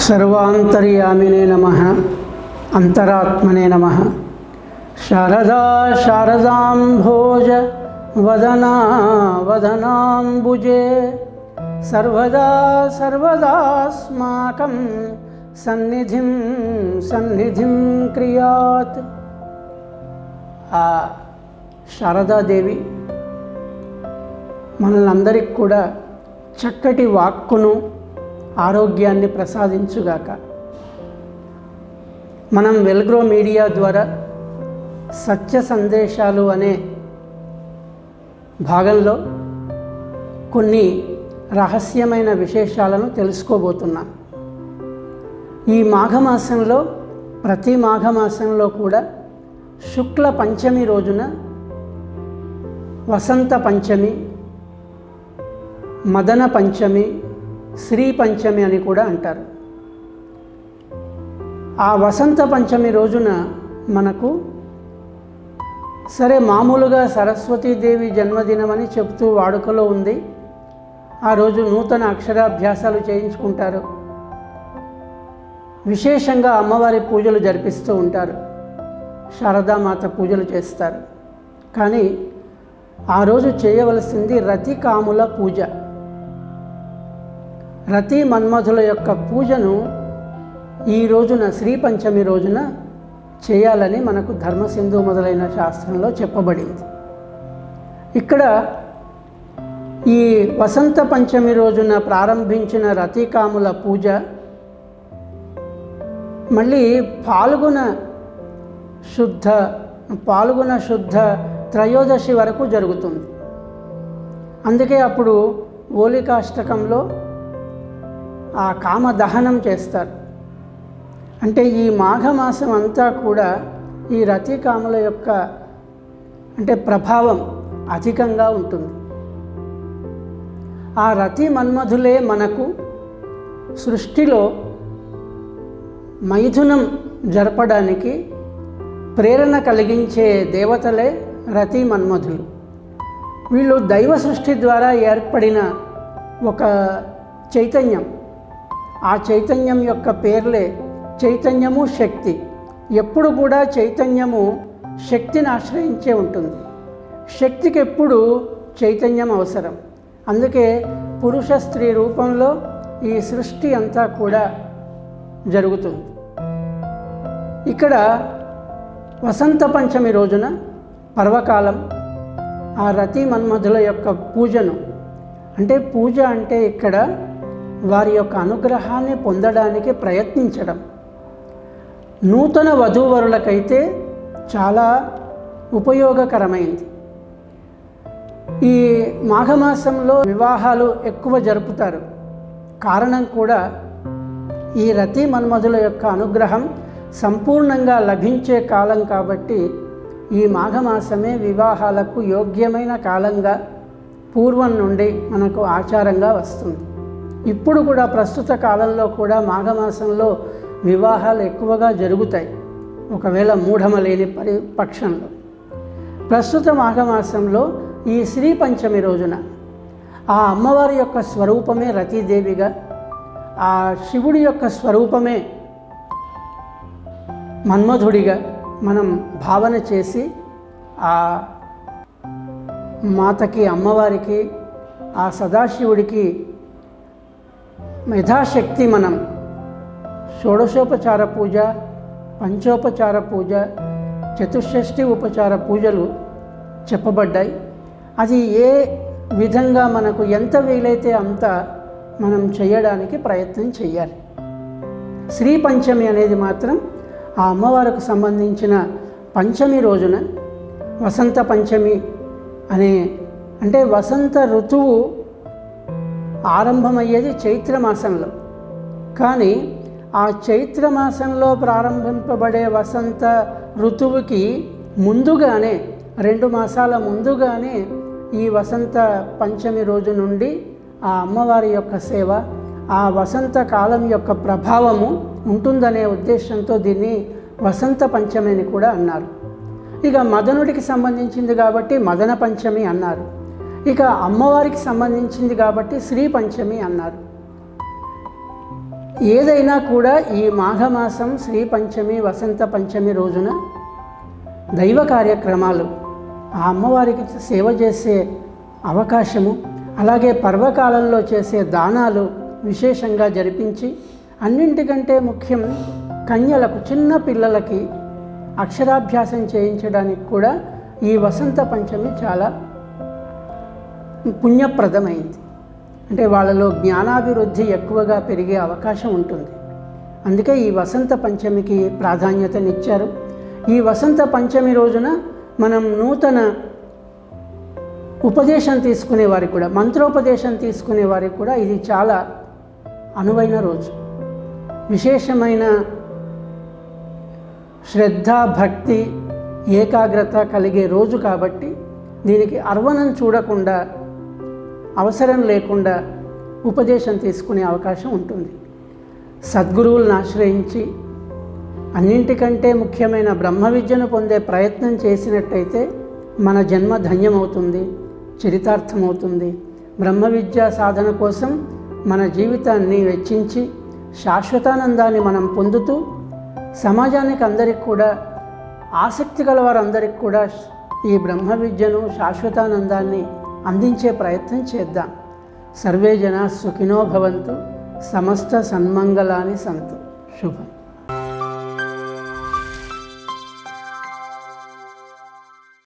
సర్వాంతర్యామినే నమ అంతరాత్మనే నమ శారదా శారదాంభోజ వదనా వదనాంబుజే సర్వదా సర్వదాస్మాకం సన్నిధిం సన్నిధిం క్రియాత్ ఆ శారదాదేవి మనల్ని అందరికి కూడా చక్కటి వాక్కును ఆరోగ్యాన్ని ప్రసాదించుగాక మనం వెల్గ్రో మీడియా ద్వారా సత్య సందేశాలు అనే భాగంలో కొన్ని రహస్యమైన విశేషాలను తెలుసుకోబోతున్నాం ఈ మాఘమాసంలో ప్రతి మాఘమాసంలో కూడా శుక్ల పంచమి రోజున వసంత పంచమి మదన పంచమి శ్రీ పంచమి అని కూడా అంటారు ఆ వసంత పంచమి రోజున మనకు సరే మామూలుగా సరస్వతీదేవి జన్మదినం అని చెప్తూ వాడుకలో ఉంది ఆ రోజు నూతన అక్షరాభ్యాసాలు చేయించుకుంటారు విశేషంగా అమ్మవారి పూజలు జరిపిస్తూ ఉంటారు శారదామాత పూజలు చేస్తారు కానీ ఆ రోజు చేయవలసింది రతికాముల పూజ రతి మన్మధుల యొక్క పూజను ఈ రోజున శ్రీ పంచమి రోజున చేయాలని మనకు ధర్మసింధు మొదలైన శాస్త్రంలో చెప్పబడింది ఇక్కడ ఈ వసంత పంచమి రోజున ప్రారంభించిన రతికాముల పూజ మళ్ళీ పాల్గొన శుద్ధ పాల్గొన శుద్ధ త్రయోదశి వరకు జరుగుతుంది అందుకే అప్పుడు ఓలికాష్టకంలో ఆ కామ దహనం చేస్తారు అంటే ఈ మాఘమాసం అంతా కూడా ఈ రతికాముల యొక్క అంటే ప్రభావం అధికంగా ఉంటుంది ఆ రతి మన్మధులే మనకు సృష్టిలో మైథునం జరపడానికి ప్రేరణ కలిగించే దేవతలే రతి మన్మధులు వీళ్ళు దైవ సృష్టి ద్వారా ఏర్పడిన ఒక చైతన్యం ఆ చైతన్యం యొక్క పేర్లే చైతన్యము శక్తి ఎప్పుడు కూడా చైతన్యము శక్తిని ఆశ్రయించే ఉంటుంది శక్తికి ఎప్పుడు చైతన్యం అవసరం అందుకే పురుష స్త్రీ రూపంలో ఈ సృష్టి అంతా కూడా జరుగుతుంది ఇక్కడ వసంత పంచమి రోజున పర్వకాలం ఆ రతి మన్మధుల యొక్క పూజను అంటే పూజ అంటే ఇక్కడ వారి యొక్క అనుగ్రహాన్ని పొందడానికి ప్రయత్నించడం నూతన వధూవరులకైతే చాలా ఉపయోగకరమైంది ఈ మాఘమాసంలో వివాహాలు ఎక్కువ జరుపుతారు కారణం కూడా ఈ రతి మన్మధుల యొక్క అనుగ్రహం సంపూర్ణంగా లభించే కాలం కాబట్టి ఈ మాఘమాసమే వివాహాలకు యోగ్యమైన కాలంగా పూర్వం నుండి మనకు ఆచారంగా వస్తుంది ఇప్పుడు కూడా ప్రస్తుత కాలంలో కూడా మాఘమాసంలో వివాహాలు ఎక్కువగా జరుగుతాయి ఒకవేళ మూఢమ లేని పరి పక్షంలో ప్రస్తుత మాఘమాసంలో ఈ శ్రీ పంచమి రోజున ఆ అమ్మవారి యొక్క స్వరూపమే రతీదేవిగా ఆ శివుడి యొక్క స్వరూపమే మన్మధుడిగా మనం భావన చేసి ఆ మాతకి అమ్మవారికి ఆ సదాశివుడికి యథాశక్తి మనం షోడశోపచార పూజ పంచోపచార పూజ చతుషష్ఠి ఉపచార పూజలు చెప్పబడ్డాయి అది ఏ విధంగా మనకు ఎంత వీలైతే అంత మనం చేయడానికి ప్రయత్నం చేయాలి శ్రీ పంచమి అనేది మాత్రం ఆ అమ్మవారికి సంబంధించిన పంచమి రోజున వసంత పంచమి అనే అంటే వసంత ఋతువు ఆరంభమయ్యేది చైత్రమాసంలో కానీ ఆ చైత్రమాసంలో ప్రారంభింపబడే వసంత ఋతువుకి ముందుగానే రెండు మాసాల ముందుగానే ఈ వసంత పంచమి రోజు నుండి ఆ అమ్మవారి యొక్క సేవ ఆ వసంత కాలం యొక్క ప్రభావము ఉంటుందనే ఉద్దేశంతో దీన్ని వసంత పంచమి అని కూడా అన్నారు ఇక మదనుడికి సంబంధించింది కాబట్టి మదన పంచమి అన్నారు ఇక అమ్మవారికి సంబంధించింది కాబట్టి శ్రీ పంచమి అన్నారు ఏదైనా కూడా ఈ మాఘమాసం శ్రీ పంచమి వసంత పంచమి రోజున దైవ కార్యక్రమాలు ఆ అమ్మవారికి సేవ చేసే అవకాశము అలాగే పర్వకాలంలో చేసే దానాలు విశేషంగా జరిపించి అన్నింటికంటే ముఖ్యం కన్యలకు చిన్న పిల్లలకి అక్షరాభ్యాసం చేయించడానికి కూడా ఈ వసంత పంచమి చాలా పుణ్యప్రదమైంది అంటే వాళ్ళలో జ్ఞానాభివృద్ధి ఎక్కువగా పెరిగే అవకాశం ఉంటుంది అందుకే ఈ వసంత పంచమికి ప్రాధాన్యతనిచ్చారు ఈ వసంత పంచమి రోజున మనం నూతన ఉపదేశం తీసుకునే వారికి కూడా మంత్రోపదేశం తీసుకునే వారికి కూడా ఇది చాలా అనువైన రోజు విశేషమైన శ్రద్ధ భక్తి ఏకాగ్రత కలిగే రోజు కాబట్టి దీనికి అర్వనం చూడకుండా అవసరం లేకుండా ఉపదేశం తీసుకునే అవకాశం ఉంటుంది సద్గురువులను ఆశ్రయించి అన్నింటికంటే ముఖ్యమైన బ్రహ్మ విద్యను పొందే ప్రయత్నం చేసినట్టయితే మన జన్మ ధన్యమవుతుంది చరితార్థమవుతుంది బ్రహ్మ విద్యా సాధన కోసం మన జీవితాన్ని వెచ్చించి శాశ్వతానందాన్ని మనం పొందుతూ సమాజానికి అందరికి కూడా ఆసక్తి గల వారందరికి కూడా ఈ బ్రహ్మ విద్యను శాశ్వతానందాన్ని అందించే ప్రయత్నం చేద్దాం సర్వే జనా సుఖినో భవంతు సమస్త సన్మంగళాని సంతు శుభం